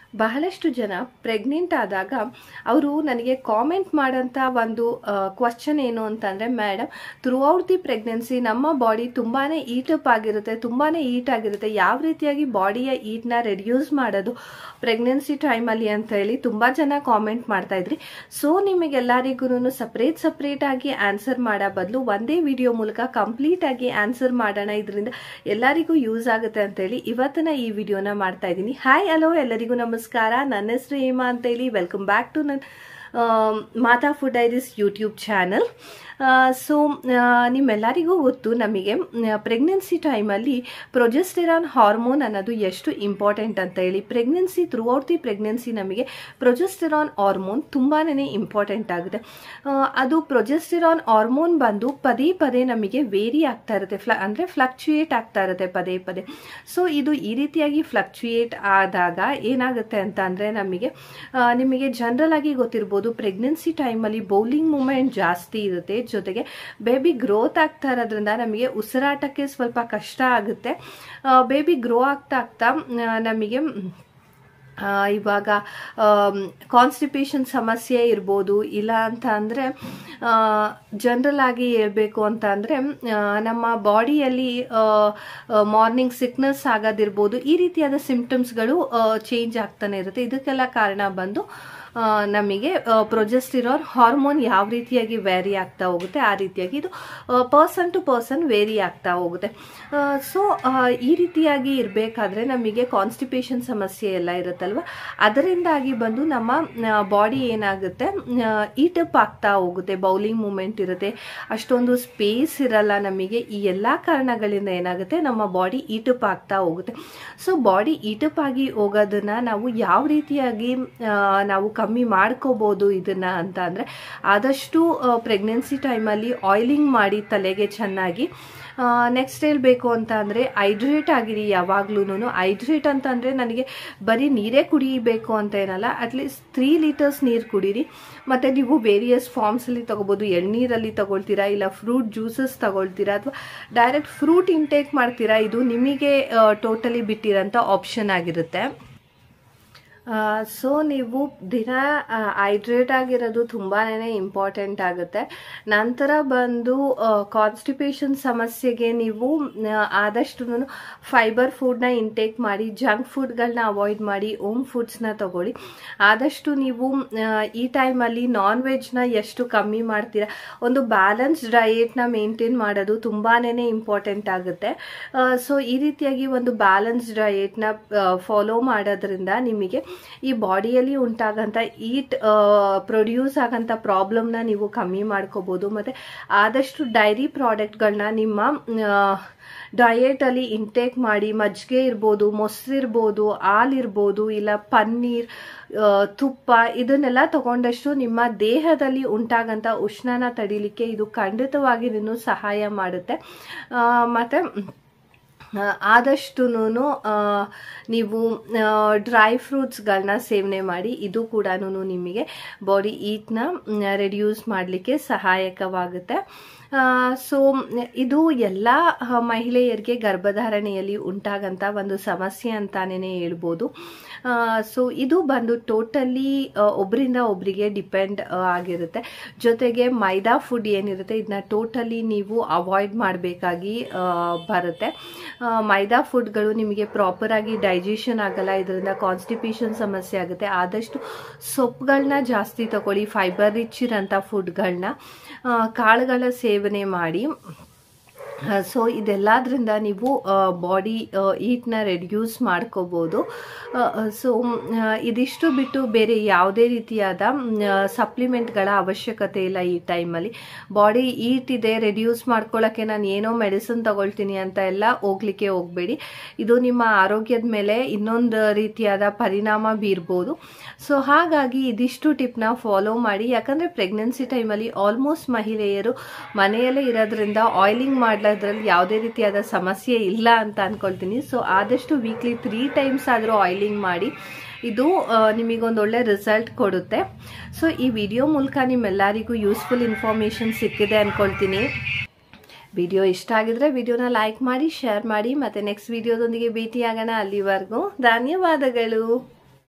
ಬಹಳಷ್ಟು ಜನ ಪ್ರೆಗ್ನೆಂಟ್ ಆದಾಗ ಅವರು ನನಗೆ ಕಾಮೆಂಟ್ ಮಾಡೋಂಥ ಒಂದು ಕ್ವಶನ್ ಏನು ಅಂತಂದರೆ madam throughout the pregnancy ನಮ್ಮ ಬಾಡಿ ತುಂಬಾ ಈಟಪ್ ಆಗಿರುತ್ತೆ ತುಂಬಾ ಈಟ್ ಆಗಿರುತ್ತೆ ಯಾವ ರೀತಿಯಾಗಿ ಬಾಡಿಯ ಈಟ್ನ ರೆಡ್ಯೂಸ್ ಮಾಡೋದು ಪ್ರೆಗ್ನೆನ್ಸಿ ಟೈಮಲ್ಲಿ ಅಂತ ಹೇಳಿ ತುಂಬ ಜನ ಕಾಮೆಂಟ್ ಮಾಡ್ತಾ ಇದ್ರಿ ಸೊ ನಿಮಗೆಲ್ಲರಿಗೂ ಸಪ್ರೇಟ್ ಸಪ್ರೇಟ್ ಆಗಿ ಆನ್ಸರ್ ಮಾಡೋ ಬದಲು ಒಂದೇ ವಿಡಿಯೋ ಮೂಲಕ ಕಂಪ್ಲೀಟ್ ಆಗಿ ಆನ್ಸರ್ ಮಾಡೋಣ ಇದರಿಂದ ಎಲ್ಲರಿಗೂ ಯೂಸ್ ಆಗುತ್ತೆ ಅಂತ ಹೇಳಿ ಇವತ್ತಿನ ಈ ವಿಡಿಯೋನ ಮಾಡ್ತಾ ಇದ್ದೀನಿ ಹಾಯ್ ಹಲೋ ಎಲ್ಲರಿಗೂ ನಮಸ್ಕಾರ ನನ್ನ ಹೆಸರು ಹೇಮಾ ಅಂತ ಹೇಳಿ ವೆಲ್ಕಮ್ ಬ್ಯಾಕ್ ಟು ನನ್ನ Mata food Iris YouTube channel so ನಿಮ್ಮೆಲ್ಲರಿಗೂ ಗೊತ್ತು ನಮಗೆ ಪ್ರೆಗ್ನೆನ್ಸಿ ಟೈಮಲ್ಲಿ ಪ್ರೊಜೆಸ್ಟೆರಾನ್ ಹಾರ್ಮೋನ್ ಅನ್ನೋದು ಎಷ್ಟು ಇಂಪಾರ್ಟೆಂಟ್ ಅಂತ ಹೇಳಿ pregnancy throughout the pregnancy ನಮಗೆ ಪ್ರೊಜೆಸ್ಟೆರಾನ್ ಹಾರ್ಮೋನ್ ತುಂಬಾ ಇಂಪಾರ್ಟೆಂಟ್ ಆಗುತ್ತೆ ಅದು ಪ್ರೊಜೆಸ್ಟೆರಾನ್ ಹಾರ್ಮೋನ್ ಬಂದು ಪದೇ ಪದೇ ನಮಗೆ ವೇರಿ ಆಗ್ತಾ ಇರುತ್ತೆ ಫ್ಲ ಅಂದರೆ ಫ್ಲಕ್ಚುಯೇಟ್ ಆಗ್ತಾ ಇರುತ್ತೆ ಪದೇ ಪದೇ ಸೊ ಇದು ಈ ರೀತಿಯಾಗಿ ಫ್ಲಕ್ಚುಯೇಟ್ ಆದಾಗ ಏನಾಗುತ್ತೆ ಅಂತ ಅಂದರೆ ನಮಗೆ ನಿಮಗೆ ಜನರಲ್ ಆಗಿ ಗೊತ್ತಿರ್ಬೋದು ಪ್ರೆಗ್ನೆನ್ಸಿ ಟೈಮಲ್ಲಿ ಬೌಲಿಂಗ್ ಮೂಮೆಂಟ್ ಜಾಸ್ತಿ ಇರುತ್ತೆ ಜೊತೆಗೆ ಬೇಬಿ ಗ್ರೋತ್ ಆಗ್ತಾ ಇರೋದ್ರಿಂದ ನಮಗೆ ಉಸಿರಾಟಕ್ಕೆ ಸ್ವಲ್ಪ ಕಷ್ಟ ಆಗುತ್ತೆ ಬೇಬಿ ಗ್ರೋ ಆಗ್ತಾ ಆಗ್ತಾ ನಮಗೆ ಇವಾಗ ಕಾನ್ಸ್ಟಿಪೇಷನ್ ಸಮಸ್ಯೆ ಇರ್ಬೋದು ಇಲ್ಲ ಅಂತ ಅಂದರೆ ಜನರಲ್ ಆಗಿ ಹೇಳ್ಬೇಕು ಅಂತ ಅಂದರೆ ನಮ್ಮ ಬಾಡಿಯಲ್ಲಿ ಮಾರ್ನಿಂಗ್ ಸಿಕ್ನೆಸ್ ಆಗೋದಿರ್ಬೋದು ಈ ರೀತಿಯಾದ ಸಿಂಪ್ಟಮ್ಸ್ಗಳು ಚೇಂಜ್ ಆಗ್ತಾನೆ ಇರುತ್ತೆ ಇದಕ್ಕೆಲ್ಲ ಕಾರಣ ಬಂದು ನಮಗೆ ಪ್ರೊಜೆಸ್ಟಿರಾನ್ ಹಾರ್ಮೋನ್ ಯಾವ ರೀತಿಯಾಗಿ ವೇರಿ ಆಗ್ತಾ ಹೋಗುತ್ತೆ ಆ ರೀತಿಯಾಗಿ ಇದು ಪರ್ಸನ್ ಟು ಪರ್ಸನ್ ವೇರಿ ಆಗ್ತಾ ಹೋಗುತ್ತೆ ಸೊ ಈ ರೀತಿಯಾಗಿ ಇರಬೇಕಾದ್ರೆ ನಮಗೆ ಕಾನ್ಸ್ಟಿಪೇಷನ್ ಸಮಸ್ಯೆ ಎಲ್ಲ ಇರುತ್ತಲ್ವ ಅದರಿಂದಾಗಿ ಬಂದು ನಮ್ಮ ಬಾಡಿ ಏನಾಗುತ್ತೆ ಈಟಪ್ ಆಗ್ತಾ ಹೋಗುತ್ತೆ ಬೌಲಿಂಗ್ ಮೂಮೆಂಟ್ ಇರುತ್ತೆ ಅಷ್ಟೊಂದು ಸ್ಪೇಸ್ ಇರಲ್ಲ ನಮಗೆ ಈ ಎಲ್ಲ ಕಾರಣಗಳಿಂದ ಏನಾಗುತ್ತೆ ನಮ್ಮ ಬಾಡಿ ಈಟಪ್ ಆಗ್ತಾ ಹೋಗುತ್ತೆ ಸೊ ಬಾಡಿ ಈಟಪ್ ಆಗಿ ಹೋಗೋದನ್ನ ನಾವು ಯಾವ ರೀತಿಯಾಗಿ ನಾವು ಕಮ್ಮಿ ಮಾಡ್ಕೋಬೋದು ಇದನ್ನ ಅಂತ ಅಂದರೆ ಆದಷ್ಟು ಪ್ರೆಗ್ನೆನ್ಸಿ ಟೈಮಲ್ಲಿ ಆಯಿಲಿಂಗ್ ಮಾಡಿ ತಲೆಗೆ ಚೆನ್ನಾಗಿ ನೆಕ್ಸ್ಟ್ ಹೇಳಬೇಕು ಅಂತ ಅಂದರೆ ಹೈಡ್ರೇಟ್ ಆಗಿರಿ ಯಾವಾಗ್ಲೂ ಹೈಡ್ರೇಟ್ ಅಂತ ಅಂದರೆ ನನಗೆ ಬರೀ ನೀರೇ ಕುಡಿಬೇಕು ಅಂತ ಏನಲ್ಲ ಅಟ್ಲೀಸ್ಟ್ ತ್ರೀ ಲೀಟರ್ಸ್ ನೀರು ಕುಡೀರಿ ಮತ್ತು ನೀವು ವೇರಿಯಸ್ ಫಾರ್ಮ್ಸಲ್ಲಿ ತೊಗೋಬೋದು ಎಳ್ನೀರಲ್ಲಿ ತಗೊಳ್ತೀರಾ ಇಲ್ಲ ಫ್ರೂಟ್ ಜ್ಯೂಸಸ್ ತಗೊಳ್ತೀರಾ ಅಥವಾ ಡೈರೆಕ್ಟ್ ಫ್ರೂಟ್ ಇಂಟೇಕ್ ಮಾಡ್ತೀರಾ ಇದು ನಿಮಗೆ ಟೋಟಲಿ ಬಿಟ್ಟಿರೋಂಥ ಆಪ್ಷನ್ ಆಗಿರುತ್ತೆ ಸೊ ನೀವು ದಿನ ಹೈಡ್ರೇಟ್ ಆಗಿರೋದು ತುಂಬಾ ಇಂಪಾರ್ಟೆಂಟ್ ಆಗುತ್ತೆ ನಂತರ ಬಂದು ಕಾನ್ಸ್ಟಿಪೇಷನ್ ಸಮಸ್ಯೆಗೆ ನೀವು ಆದಷ್ಟು ಫೈಬರ್ ಫುಡ್ನ ಇಂಟೇಕ್ ಮಾಡಿ ಜಂಕ್ ಫುಡ್ಗಳನ್ನ ಅವಾಯ್ಡ್ ಮಾಡಿ ಓಮ್ ಫುಡ್ಸ್ನ ತಗೊಳ್ಳಿ ಆದಷ್ಟು ನೀವು ಈ ಟೈಮಲ್ಲಿ ನಾನ್ ವೆಜ್ನ ಎಷ್ಟು ಕಮ್ಮಿ ಮಾಡ್ತೀರಾ ಒಂದು ಬ್ಯಾಲೆನ್ಸ್ ಡಯೇಟ್ನ ಮೇಂಟೈನ್ ಮಾಡೋದು ತುಂಬಾ ಇಂಪಾರ್ಟೆಂಟ್ ಆಗುತ್ತೆ ಸೊ ಈ ರೀತಿಯಾಗಿ ಒಂದು ಬ್ಯಾಲೆನ್ಸ್ ಡಯೇಟ್ನ ಫಾಲೋ ಮಾಡೋದ್ರಿಂದ ನಿಮಗೆ ಈ ಬಾಡಿಯಲ್ಲಿ ಉಂಟಾಗಂಥ ಈಟ್ ಪ್ರೊಡ್ಯೂಸ್ ಆಗಂಥ ಪ್ರಾಬ್ಲಮ್ನ ನೀವು ಕಮ್ಮಿ ಮಾಡ್ಕೋಬೋದು ಮತ್ತು ಆದಷ್ಟು ಡೈರಿ ಪ್ರಾಡಕ್ಟ್ಗಳನ್ನ ನಿಮ್ಮ ಡಯೇಟಲ್ಲಿ ಇಂಟೇಕ್ ಮಾಡಿ ಮಜ್ಜಿಗೆ ಇರ್ಬೋದು ಮೊಸರಿರ್ಬೋದು ಹಾಲಿರ್ಬೋದು ಇಲ್ಲ ಪನ್ನೀರ್ ತುಪ್ಪ ಇದನ್ನೆಲ್ಲ ತಗೊಂಡಷ್ಟು ನಿಮ್ಮ ದೇಹದಲ್ಲಿ ಉಂಟಾಗಂಥ ಉಷ್ಣನ ತಡಿಲಿಕ್ಕೆ ಇದು ಖಂಡಿತವಾಗಿ ಸಹಾಯ ಮಾಡುತ್ತೆ ಮತ್ತು ಆದಷ್ಟು ನೀವು ಡ್ರೈ ಫ್ರೂಟ್ಸ್ಗಳನ್ನ ಸೇವನೆ ಮಾಡಿ ಇದು ಕೂಡ ನಿಮಗೆ ಬಾಡಿ ಈಟ್ನ ರೆಡ್ಯೂಸ್ ಮಾಡಲಿಕ್ಕೆ ಸಹಾಯಕವಾಗುತ್ತೆ ಸೊ ಇದು ಎಲ್ಲ ಮಹಿಳೆಯರಿಗೆ ಗರ್ಭಧಾರಣೆಯಲ್ಲಿ ಉಂಟಾಗಂಥ ಒಂದು ಸಮಸ್ಯೆ ಅಂತಾನೇ ಹೇಳ್ಬೋದು ಸೊ ಇದು ಬಂದು ಟೋಟಲಿ ಒಬ್ಬರಿಂದ ಒಬ್ಬರಿಗೆ ಡಿಪೆಂಡ್ ಆಗಿರುತ್ತೆ ಜೊತೆಗೆ ಮೈದಾ ಫುಡ್ ಏನಿರುತ್ತೆ ಇದನ್ನ ಟೋಟಲಿ ನೀವು ಅವಾಯ್ಡ್ ಮಾಡಬೇಕಾಗಿ ಬರುತ್ತೆ ಮೈದಾ ಫುಡ್ಗಳು ನಿಮಗೆ ಪ್ರಾಪರಾಗಿ ಡೈಜೆಷನ್ ಆಗಲ್ಲ ಇದರಿಂದ ಕಾನ್ಸ್ಟಿಪೇಷನ್ ಸಮಸ್ಯೆ ಆಗುತ್ತೆ ಆದಷ್ಟು ಸೊಪ್ಪುಗಳನ್ನ ಜಾಸ್ತಿ ತಗೊಳ್ಳಿ ಫೈಬರ್ ರಿಚ್ ಇರೋಂಥ ಫುಡ್ಗಳನ್ನ ಕಾಳುಗಳ ಸೇವನೆ ಮಾಡಿ ಸೊ ಇದೆಲ್ಲದರಿಂದ ನೀವು ಬಾಡಿ ಈಟ್ನ ರೆಡ್ಯೂಸ್ ಮಾಡ್ಕೋಬೋದು ಸೊ ಇದಿಷ್ಟು ಬಿಟ್ಟು ಬೇರೆ ಯಾವುದೇ ರೀತಿಯಾದ ಸಪ್ಲಿಮೆಂಟ್ಗಳ ಅವಶ್ಯಕತೆ ಇಲ್ಲ ಈ ಟೈಮಲ್ಲಿ ಬಾಡಿ ಈಟ್ ಇದೆ ರೆಡ್ಯೂಸ್ ಮಾಡ್ಕೊಳ್ಳೋಕ್ಕೆ ನಾನು ಏನೋ ಮೆಡಿಸಿನ್ ತಗೊಳ್ತೀನಿ ಅಂತ ಎಲ್ಲ ಹೋಗ್ಲಿಕ್ಕೆ ಹೋಗಬೇಡಿ ಇದು ನಿಮ್ಮ ಆರೋಗ್ಯದ ಮೇಲೆ ಇನ್ನೊಂದು ರೀತಿಯಾದ ಪರಿಣಾಮ ಬೀರ್ಬೋದು ಸೊ ಹಾಗಾಗಿ ಇದಿಷ್ಟು ಟಿಪ್ನ ಫಾಲೋ ಮಾಡಿ ಯಾಕಂದರೆ ಪ್ರೆಗ್ನೆನ್ಸಿ ಟೈಮಲ್ಲಿ ಆಲ್ಮೋಸ್ಟ್ ಮಹಿಳೆಯರು ಮನೆಯಲ್ಲೇ ಇರೋದ್ರಿಂದ ಆಯಿಲಿಂಗ್ ಮಾಡ್ಲೋದ್ರಲ್ಲಿ ಯಾವುದೇ ರೀತಿಯಾದ ಸಮಸ್ಯೆ ಇಲ್ಲ ಅಂತ ಅನ್ಕೊಳ್ತೀನಿ ಸೊ ಆದಷ್ಟು ವೀಕ್ಲಿ ತ್ರೀ ಟೈಮ್ಸ್ ಆದರೂ ಆಯಿಲಿಂಗ್ ಮಾಡಿ ಇದು ನಿಮಗೊಂದು ಒಳ್ಳೆ ರಿಸಲ್ಟ್ ಕೊಡುತ್ತೆ ಸೊ ಈ ವಿಡಿಯೋ ಮೂಲಕ ನಿಮ್ಮೆಲ್ಲರಿಗೂ ಯೂಸ್ಫುಲ್ ಇನ್ಫಾರ್ಮೇಷನ್ ಸಿಕ್ಕಿದೆ ಅನ್ಕೊಳ್ತೀನಿ ವಿಡಿಯೋ ಇಷ್ಟ ಆಗಿದ್ರೆ ವಿಡಿಯೋನ ಲೈಕ್ ಮಾಡಿ ಶೇರ್ ಮಾಡಿ ಮತ್ತೆ ನೆಕ್ಸ್ಟ್ ವಿಡಿಯೋದೊಂದಿಗೆ ಭೇಟಿಯಾಗೋಣ ಅಲ್ಲಿವರೆಗೂ ಧನ್ಯವಾದಗಳು